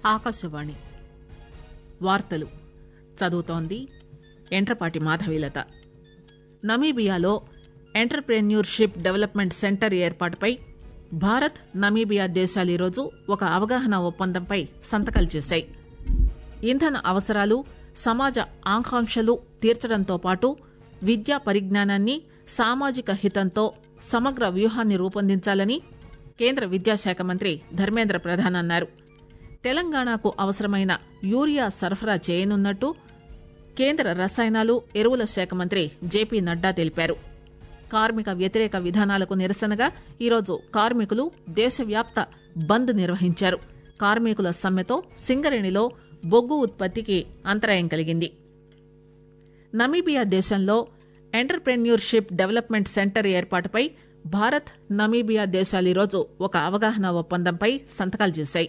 ఆకాశవాణి వార్తలు చదువుతోంది ఎంట్రపాటి మాధవీలత నమీబియాలో ఎంటర్ప్రెన్యూర్షిప్ డెవలప్మెంట్ సెంటర్ ఏర్పాటుపై భారత్ నమీబియా దేశాలు ఈరోజు ఒక అవగాహన ఒప్పందంపై సంతకాలు చేశాయి ఇంధన అవసరాలు సమాజ ఆకాంక్షలు తీర్చడంతో పాటు విద్యా పరిజ్ఞానాన్ని సామాజిక హితంతో సమగ్ర వ్యూహాన్ని రూపొందించాలని కేంద్ర విద్యాశాఖ మంత్రి ధర్మేంద్ర ప్రధాన్ అన్నారు తెలంగాణకు అవసరమైన యూరియా సరఫరా చేయనున్నట్టు కేంద్ర రసాయనాలు ఎరువుల శాఖ మంత్రి జేపీ నడ్డా తెలిపారు కార్మిక వ్యతిరేక విధానాలకు నిరసనగా ఈరోజు కార్మికులు దేశవ్యాప్త బంద్ నిర్వహించారు కార్మికుల సమ్మెతో సింగరేణిలో బొగ్గు ఉత్పత్తికి అంతరాయం కలిగింది నమీబియా దేశంలో ఎంటర్ప్రెన్యూర్షిప్ డెవలప్మెంట్ సెంటర్ ఏర్పాటుపై భారత్ నమీబియా దేశాలు ఈరోజు ఒక అవగాహన ఒప్పందంపై సంతకాలు చేశాయి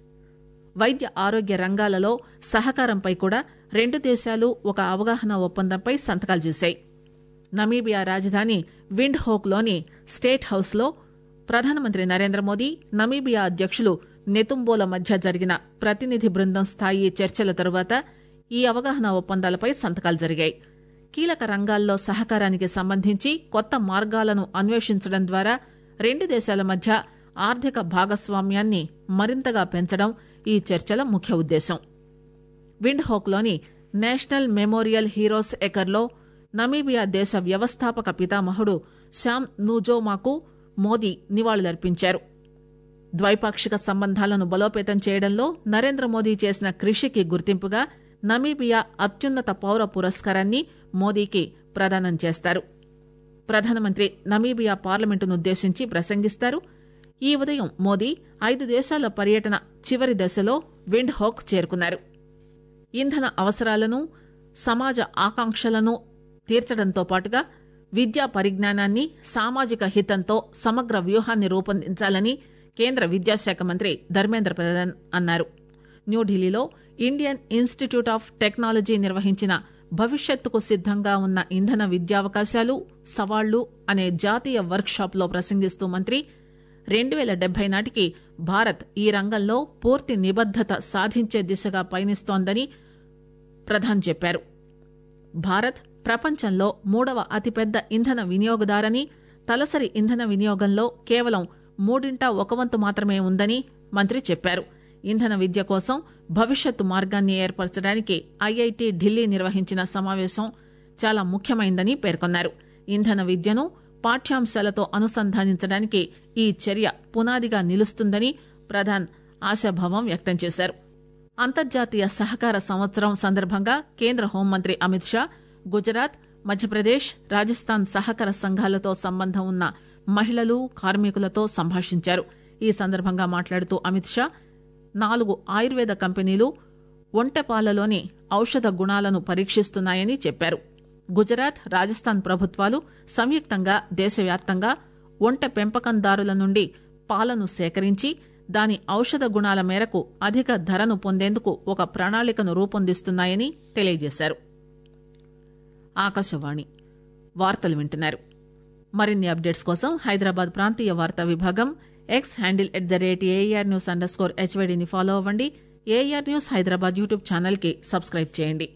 వైద్య ఆరోగ్య రంగాలలో సహకారంపై కూడా రెండు దేశాలు ఒక అవగాహన ఒప్పందంపై సంతకాలు చేశాయి నమీబియా రాజధాని విండ్ హోక్లోని స్టేట్ హౌస్లో ప్రధానమంత్రి నరేంద్ర మోదీ నమీబియా అధ్యక్షులు నెతుంబోల మధ్య జరిగిన ప్రతినిధి బృందం స్థాయి చర్చల తరువాత ఈ అవగాహన ఒప్పందాలపై సంతకాలు జరిగాయి కీలక రంగాల్లో సహకారానికి సంబంధించి కొత్త మార్గాలను అన్వేషించడం ద్వారా రెండు దేశాల మధ్య ఆర్థిక భాగస్వామ్యాన్ని మరింతగా పెంచడం ఈ చర్చల ముఖ్య ఉద్దేశం విండ్ హోక్లోని నేషనల్ మెమోరియల్ హీరోస్ ఎకర్లో నమీబియా దేశ వ్యవస్థాపక పితామహుడు శ్యామ్ నూజోమాకు మోదీ నివాళులర్పించారు ద్వైపాక్షిక సంబంధాలను బలోపేతం చేయడంలో నరేంద్ర మోదీ చేసిన కృషికి గుర్తింపుగా నమీబియా అత్యున్నత పౌర పురస్కారాన్ని మోదీకి ప్రదానం చేస్తారు ప్రధానమంత్రి నమీబియా పార్లమెంటునుద్దేశించి ప్రసంగిస్తారు ఈ ఉదయం మోదీ ఐదు దేశాల పర్యటన చివరి దశలో విండ్ హోక్ చేరుకున్నారు ఇంధన అవసరాలను సమాజ ఆకాంక్షలను తీర్చడంతో పాటుగా విద్యా పరిజ్ఞానాన్ని సామాజిక హితంతో సమగ్ర వ్యూహాన్ని రూపొందించాలని కేంద్ర విద్యాశాఖ మంత్రి ధర్మేంద్ర ప్రధాన్ అన్నారు న్యూఢిల్లీలో ఇండియన్ ఇన్స్టిట్యూట్ ఆఫ్ టెక్నాలజీ నిర్వహించిన భవిష్యత్తుకు సిద్దంగా ఉన్న ఇంధన విద్యావకాశాలు సవాళ్లు అనే జాతీయ వర్క్ షాప్ లో ప్రసంగిస్తూ మంత్రి రెండు పేల డెబ్బై నాటికి భారత్ ఈ రంగంలో పూర్తి నిబద్దత సాధించే దిశగా పయనిస్తోందని ప్రధాన్ చెప్పారు భారత్ ప్రపంచంలో మూడవ అతిపెద్ద ఇంధన వినియోగదారని తలసరి ఇంధన వినియోగంలో కేవలం మూడింటా ఒక వంతు మాత్రమే ఉందని మంత్రి చెప్పారు ఇంధన విద్య కోసం భవిష్యత్తు మార్గాన్ని ఏర్పరచడానికి ఐఐటి ఢిల్లీ నిర్వహించిన సమావేశం చాలా ముఖ్యమైందని పేర్కొన్నారు ఇంధన విద్యను పాఠ్యాంశాలతో అనుసంధానించడానికి ఈ చర్య పునాదిగా నిలుస్తుందని ప్రధాన్ ఆశాభావం వ్యక్తం చేశారు అంతర్జాతీయ సహకార సంవత్సరం సందర్భంగా కేంద్ర హోంమంత్రి అమిత్ షా గుజరాత్ మధ్యప్రదేశ్ రాజస్థాన్ సహకార సంఘాలతో సంబంధం ఉన్న మహిళలు కార్మికులతో సంభాషించారు ఈ సందర్భంగా మాట్లాడుతూ అమిత్ షా నాలుగు ఆయుర్వేద కంపెనీలు ఒంటెపాలలోని ఔషధ గుణాలను పరీక్షిస్తున్నాయని చెప్పారు గుజరాత్ రాజస్థాన్ ప్రభుత్వాలు సంయుక్తంగా దేశవ్యాప్తంగా ఒంటె పెంపకందారుల నుండి పాలను సేకరించి దాని ఔషధ గుణాల మేరకు అధిక ధరను పొందేందుకు ఒక ప్రణాళికను రూపొందిస్తున్నాయని తెలియజేశారు ఆకాశవాణి వార్తలు వింటున్నారు మరిన్ని అప్డేట్స్ కోసం హైదరాబాద్ ప్రాంతీయ వార్తా విభాగం X handle at the rate AIR news underscore హెచ్వైడీని ఫాలో అవ్వండి AIR news Hyderabad YouTube channel కి సబ్స్క్రైబ్ చేయండి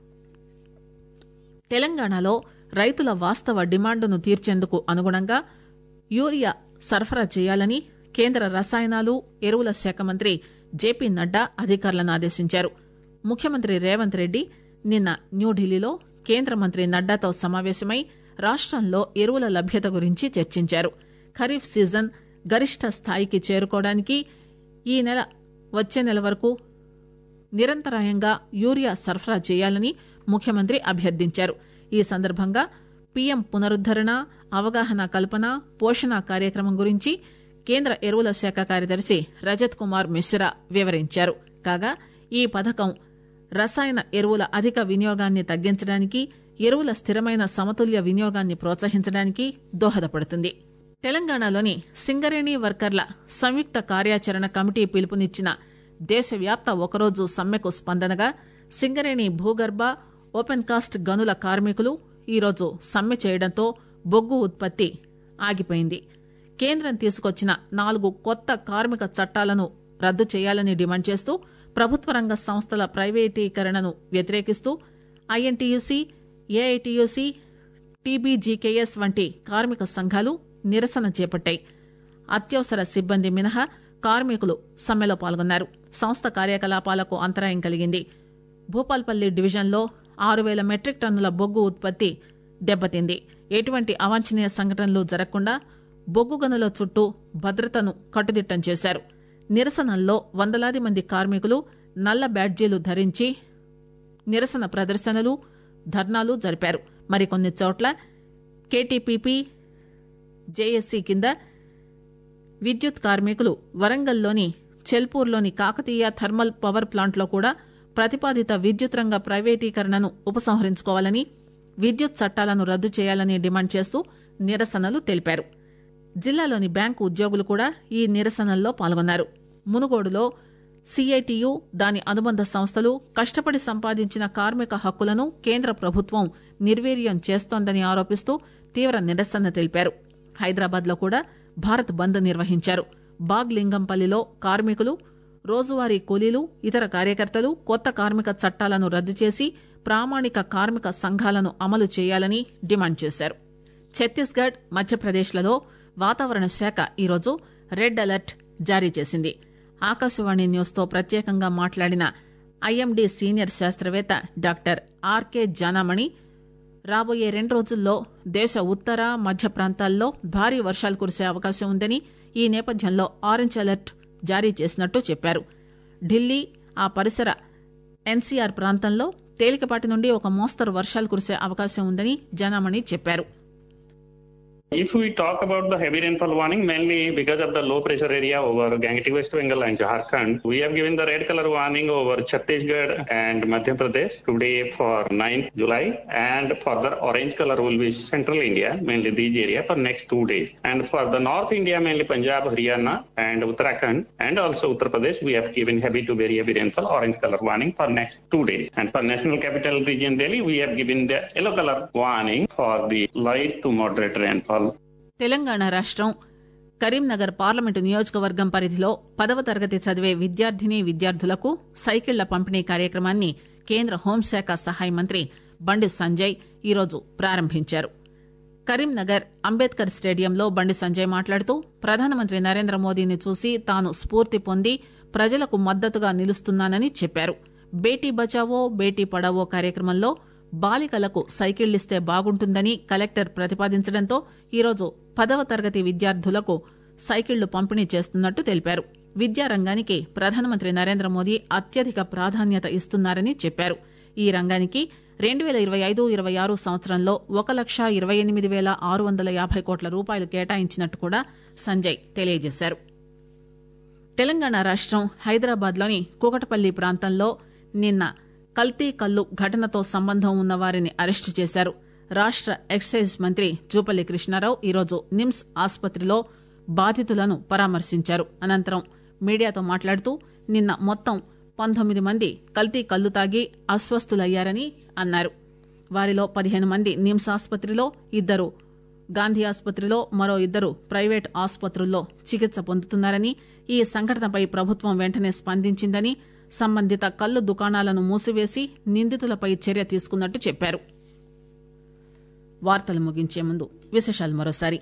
తెలంగాణలో రైతుల వాస్తవ డిమాండ్ను తీర్చేందుకు అనుగుణంగా యూరియా సరఫరా చేయాలని కేంద్ర రసాయనాలు ఎరువుల శాఖ మంత్రి జేపీ నడ్డా అధికారులను ఆదేశించారు ముఖ్యమంత్రి రేవంత్ రెడ్డి నిన్న న్యూఢిల్లీలో కేంద్ర మంత్రి నడ్డాతో సమావేశమై రాష్టంలో ఎరువుల లభ్యత గురించి చర్చించారు ఖరీఫ్ సీజన్ గరిష్ట స్థాయికి చేరుకోవడానికి ఈ నెల వచ్చే నెల వరకు నిరంతరాయంగా యూరియా సరఫరా చేయాలని ముఖ్యమంత్రి అభ్యర్థించారు ఈ సందర్భంగా పీఎం పునరుద్దరణ అవగాహన కల్పన పోషణ కార్యక్రమం గురించి కేంద్ర ఎరువుల శాఖ కార్యదర్శి రజత్ కుమార్ మిశ్రా వివరించారు కాగా ఈ పథకం రసాయన ఎరువుల అధిక వినియోగాన్ని తగ్గించడానికి ఎరువుల స్థిరమైన సమతుల్య వినియోగాన్ని ప్రోత్సహించడానికి దోహదపడుతుంది తెలంగాణలోని సింగరేణి వర్కర్ల సంయుక్త కార్యాచరణ కమిటీ పిలుపునిచ్చిన దేశవ్యాప్త ఒకరోజు సమ్మెకు స్పందనగా సింగరేణి భూగర్భ ఓపెన్ కాస్ట్ గనుల కార్మికులు ఈరోజు సమ్మె చేయడంతో బొగ్గు ఉత్పత్తి ఆగిపోయింది కేంద్రం తీసుకొచ్చిన నాలుగు కొత్త కార్మిక చట్టాలను రద్దు చేయాలని డిమాండ్ చేస్తూ ప్రభుత్వ రంగ సంస్థల ప్రైవేటీకరణను వ్యతిరేకిస్తూ ఐఎన్టీయూసీ ఏఐటీయూసీ టీబీజీకేఎస్ వంటి కార్మిక సంఘాలు నిరసన చేపట్టాయి అత్యవసర సిబ్బంది మినహా కార్మికులు సమ్మెలో పాల్గొన్నారు సంస్థ కార్యకలాపాలకు అంతరాయం కలిగింది భూపాల్పల్లి డివిజన్లో ఆరు వేల మెట్రిక్ టన్నుల బొగ్గు ఉత్పత్తి దెబ్బతింది ఎటువంటి అవాంఛనీయ సంఘటనలు జరగకుండా బొగ్గు గనుల చుట్టూ భద్రతను కట్టుదిట్టం చేశారు నిరసనల్లో వందలాది మంది కార్మికులు నల్ల బ్యాడ్జీలు ధరించి నిరసన ప్రదర్శనలు ధర్నాలు జరిపారు మరికొన్ని చోట్ల కేటీపీపీ జేఏసీ కింద విద్యుత్ కార్మికులు వరంగల్లోని చెల్పూర్లోని కాకతీయ థర్మల్ పవర్ ప్లాంట్లో కూడా ప్రతిపాదిత విద్యుత్ రంగ ప్రైవేటీకరణను ఉపసంహరించుకోవాలని విద్యుత్ చట్టాలను రద్దు చేయాలని డిమాండ్ చేస్తూ నిరసనలు తెలిపారు జిల్లాలోని బ్యాంకు ఉద్యోగులు కూడా ఈ నిరసనల్లో పాల్గొన్నారు మునుగోడులో సిఐటియు దాని అనుబంధ సంస్థలు కష్టపడి సంపాదించిన కార్మిక హక్కులను కేంద్ర ప్రభుత్వం నిర్వీర్యం చేస్తోందని ఆరోపిస్తూ తీవ్ర నిరసన తెలిపారు హైదరాబాద్ లో కూడా భారత్ బంద్ నిర్వహించారు బాగ్ లింగంపల్లిలో కార్మికులు రోజువారీ కూలీలు ఇతర కార్యకర్తలు కొత్త కార్మిక చట్టాలను రద్దు చేసి ప్రామాణిక కార్మిక సంఘాలను అమలు చేయాలని డిమాండ్ చేశారు ఛత్తీస్గఢ్ మధ్యప్రదేశ్లలో వాతావరణ శాఖ ఈరోజు రెడ్ అలర్ట్ జారీ చేసింది ఆకాశవాణి న్యూస్తో ప్రత్యేకంగా మాట్లాడిన ఐఎండీ సీనియర్ శాస్త్రవేత్త డాక్టర్ ఆర్కే జానామణి రాబోయే రెండు రోజుల్లో దేశ ఉత్తర మధ్య ప్రాంతాల్లో భారీ వర్షాలు కురిసే అవకాశం ఉందని ఈ నేపథ్యంలో ఆరెంజ్ అలర్ట్ జారీ చేసినట్టు చెప్పారు ఢిల్లీ ఆ పరిసర ఎన్సీఆర్ ప్రాంతంలో తేలికపాటి నుండి ఒక మోస్తరు వర్షాలు కురిసే అవకాశం ఉందని జనామణి చెప్పారు If we talk about the heavy rainfall warning, mainly because of the low pressure area over Gangetic West Bengal and Jharkhand, we have given the red color warning over Chhattisgarh and Madhya Pradesh today for 9th July, and further orange color will be central India, mainly these area for next two days. And for the North India, mainly Punjab, Haryana, and Uttarakhand, and also Uttar Pradesh, we have given heavy to very heavy rainfall orange color warning for next two days. And for National Capital Region Delhi, we have given the yellow color warning for the light to moderate rainfall. Telangana రాష్ట్రం Karimnagar parliament నియోజకవర్గం పరిధిలో పదవ తరగతి చదివే విద్యార్థిని విద్యార్థులకు సైకిళ్ల పంపిణీ కార్యక్రమాన్ని కేంద్ర హోంశాఖ సహాయ మంత్రి బండి సంజయ్ ఈరోజు ప్రారంభించారు కరీంనగర్ అంబేద్కర్ స్టేడియంలో బండి సంజయ్ మాట్లాడుతూ ప్రధానమంత్రి నరేంద్ర మోదీని చూసి తాను స్ఫూర్తి పొంది ప్రజలకు మద్దతుగా నిలుస్తున్నానని చెప్పారు బేటీ బచావో బేటీ పడావో కార్యక్రమంలో బాలికలకు సైకిళ్లిస్తే బాగుంటుందని కలెక్టర్ ప్రతిపాదించడంతో ఈరోజు పదవ తరగతి విద్యార్థులకు సైకిళ్లు పంపిణీ చేస్తున్నట్టు తెలిపారు విద్యారంగానికి ప్రధానమంత్రి నరేంద్ర మోదీ అత్యధిక ప్రాధాన్యత ఇస్తున్నారని చెప్పారు ఈ రంగానికి రెండు పేల ఇరవై ఐదు ఇరవై ఆరు సంవత్సరంలో ఒక లక్ష ఇరవై ఎనిమిది వేల ఆరు వందల యాభై కోట్ల రూపాయలు కేటాయించినట్టు కూడా సంజయ్ తెలియజేశారు తెలంగాణ రాష్టం హైదరాబాద్లోని కూకటపల్లి ప్రాంతంలో నిన్న కల్తీ కల్లు ఘటనతో సంబంధం ఉన్న వారిని అరెస్టు చేశారు రాష్ట ఎక్సైజ్ మంత్రి జూపల్లి కృష్ణారావు ఈరోజు నిమ్స్ ఆసుపత్రిలో బాధితులను పరామర్శించారు అనంతరం మీడియాతో మాట్లాడుతూ నిన్న మొత్తం పంతొమ్మిది మంది కల్తీ కల్లు తాగి అస్వస్థులయ్యారని అన్నారు వారిలో పదిహేను మంది నిమ్స్ ఆసుపత్రిలో ఇద్దరు గాంధీ ఆసుపత్రిలో మరో ఇద్దరు ప్రైవేట్ ఆసుపత్రుల్లో చికిత్స పొందుతున్నారని ఈ సంఘటనపై ప్రభుత్వం వెంటనే స్పందించిందని సంబంధిత కల్లు దుకాణాలను మూసివేసి నిందితులపై చర్య తీసుకున్నట్టు చెప్పారు వార్తలు ముగించే ముందు విశేషాలు మరోసారి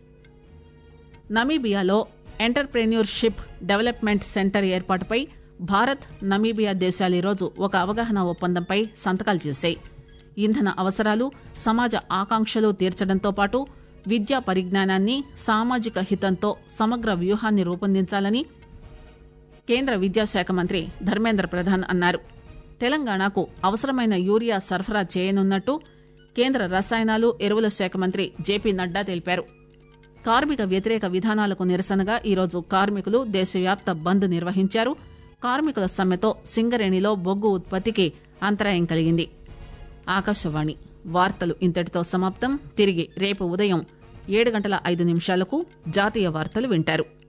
నమీబియాలో ఎంటర్ప్రెన్యూర్షిప్ డెవలప్మెంట్ సెంటర్ ఏర్పాటుపై భారత్ నమీబియా దేశాలు ఈరోజు ఒక అవగాహన ఒప్పందంపై సంతకాలు చేశాయి ఇంధన అవసరాలు సమాజ ఆకాంక్షలు తీర్చడంతో పాటు విద్యా పరిజ్ఞానాన్ని సామాజిక హితంతో సమగ్ర వ్యూహాన్ని రూపొందించాలని కేంద్ర విద్యాశాఖ మంత్రి ధర్మేంద్ర ప్రధాన్ అన్నారు తెలంగాణకు అవసరమైన యూరియా సరఫరా చేయనున్నట్టు కేంద్ర రసాయనాలు ఎరువుల శాఖ మంత్రి జేపీ నడ్డా తెలిపారు కార్మిక వ్యతిరేక విధానాలకు నిరసనగా ఈరోజు కార్మికులు దేశవ్యాప్త బంద్ నిర్వహించారు కార్మికుల సమ్మెతో సింగరేణిలో బొగ్గు ఉత్పత్తికి అంతరాయం కలిగింది ఆకాశవాణి వార్తలు ఇంతటితో సమాప్తం తిరిగి రేపు ఉదయం ఏడు గంటల ఐదు నిమిషాలకు జాతీయ వార్తలు వింటారు